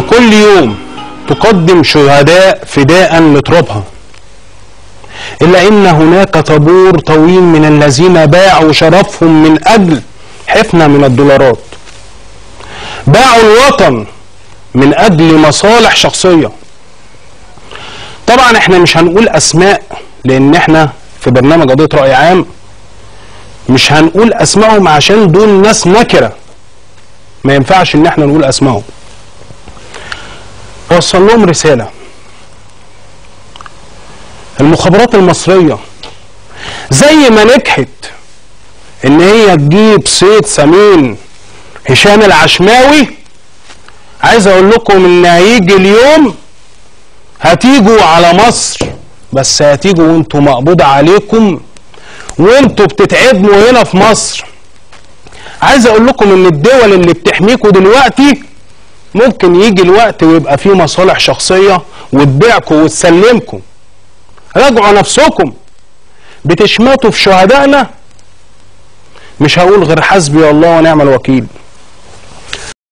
كل يوم تقدم شهداء فداء لترابها إلا إن هناك طابور طويل من الذين باعوا شرفهم من أجل حفنة من الدولارات باعوا الوطن من أجل مصالح شخصية طبعا احنا مش هنقول أسماء لأن احنا في برنامج قضية رأي عام مش هنقول أسمائهم عشان دول ناس نكرة ما ينفعش إن احنا نقول أسمائهم وصل لهم رسالة المخابرات المصرية زي ما نجحت ان هي تجيب صيد سمين هشام العشماوي عايز اقول لكم ان هيجي اليوم هتيجوا على مصر بس هتيجوا وانتوا مقبوض عليكم وانتوا بتتعدموا هنا في مصر عايز اقول لكم ان الدول اللي بتحميكوا دلوقتي ممكن يجي الوقت ويبقى فيه مصالح شخصية وتبيعكم وتسلمكم راجعوا نفسكم بتشمتوا في شهدائنا مش هقول غير حسبي الله ونعم الوكيل